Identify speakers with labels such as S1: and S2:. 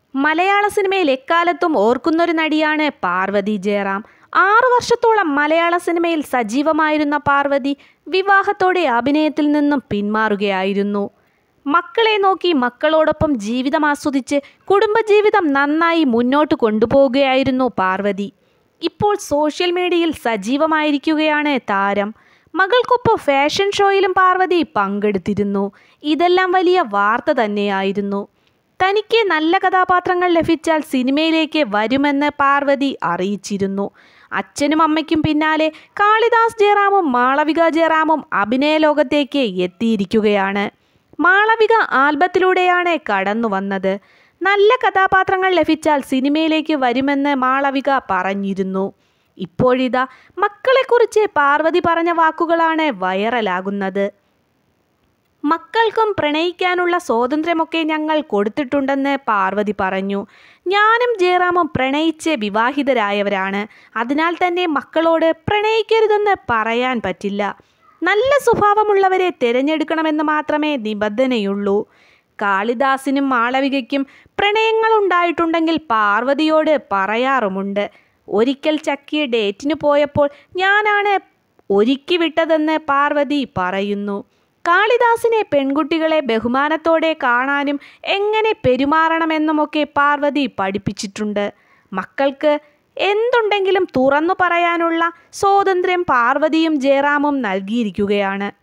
S1: മലയാള സിനിമയിൽ എക്കാലത്തും ഓർക്കുന്നൊരു നടിയാണ് പാർവതി ജയറാം ആറു വർഷത്തോളം മലയാള സിനിമയിൽ സജീവമായിരുന്ന പാർവതി വിവാഹത്തോടെ അഭിനയത്തിൽ നിന്നും പിന്മാറുകയായിരുന്നു മക്കളെ നോക്കി മക്കളോടൊപ്പം ജീവിതം ആസ്വദിച്ച് കുടുംബജീവിതം നന്നായി മുന്നോട്ട് കൊണ്ടുപോവുകയായിരുന്നു പാർവതി ഇപ്പോൾ സോഷ്യൽ മീഡിയയിൽ സജീവമായിരിക്കുകയാണ് താരം മകൾക്കൊപ്പം ഫാഷൻ ഷോയിലും പാർവതി പങ്കെടുത്തിരുന്നു ഇതെല്ലാം വലിയ വാർത്ത തന്നെയായിരുന്നു തനിക്ക് നല്ല കഥാപാത്രങ്ങൾ ലഭിച്ചാൽ സിനിമയിലേക്ക് വരുമെന്ന് പാർവതി അറിയിച്ചിരുന്നു അച്ഛനും അമ്മയ്ക്കും പിന്നാലെ കാളിദാസ് ജയറാമും മാളവിക ജയറാമും അഭിനയ ലോകത്തേക്ക് എത്തിയിരിക്കുകയാണ് മാളവിക ആൽബത്തിലൂടെയാണ് കടന്നു വന്നത് നല്ല കഥാപാത്രങ്ങൾ ലഭിച്ചാൽ സിനിമയിലേക്ക് വരുമെന്ന് മാളവിക പറഞ്ഞിരുന്നു ഇപ്പോഴിതാ മക്കളെക്കുറിച്ച് പാർവതി പറഞ്ഞ വാക്കുകളാണ് വൈറലാകുന്നത് മക്കൾക്കും പ്രണയിക്കാനുള്ള സ്വാതന്ത്ര്യമൊക്കെ ഞങ്ങൾ കൊടുത്തിട്ടുണ്ടെന്ന് പാർവതി പറഞ്ഞു ഞാനും ജയറാമും പ്രണയിച്ച് വിവാഹിതരായവരാണ് അതിനാൽ തന്നെ മക്കളോട് പ്രണയിക്കരുതെന്ന് പറയാൻ പറ്റില്ല നല്ല സ്വഭാവമുള്ളവരെ തിരഞ്ഞെടുക്കണമെന്ന് മാത്രമേ നിബന്ധനയുള്ളൂ കാളിദാസിനും മാളവികയ്ക്കും പ്രണയങ്ങളുണ്ടായിട്ടുണ്ടെങ്കിൽ പാർവതിയോട് പറയാറുമുണ്ട് ഒരിക്കൽ ചക്കിയ ഡേറ്റിന് പോയപ്പോൾ ഞാനാണ് ഒരുക്കി വിട്ടതെന്ന് പാർവതി പറയുന്നു കാളിദാസിനെ പെൺകുട്ടികളെ ബഹുമാനത്തോടെ കാണാനും എങ്ങനെ പെരുമാറണമെന്നുമൊക്കെ പാർവതി പഠിപ്പിച്ചിട്ടുണ്ട് മക്കൾക്ക് എന്തുണ്ടെങ്കിലും തുറന്നു പറയാനുള്ള സ്വാതന്ത്ര്യം പാർവതിയും ജയറാമും നൽകിയിരിക്കുകയാണ്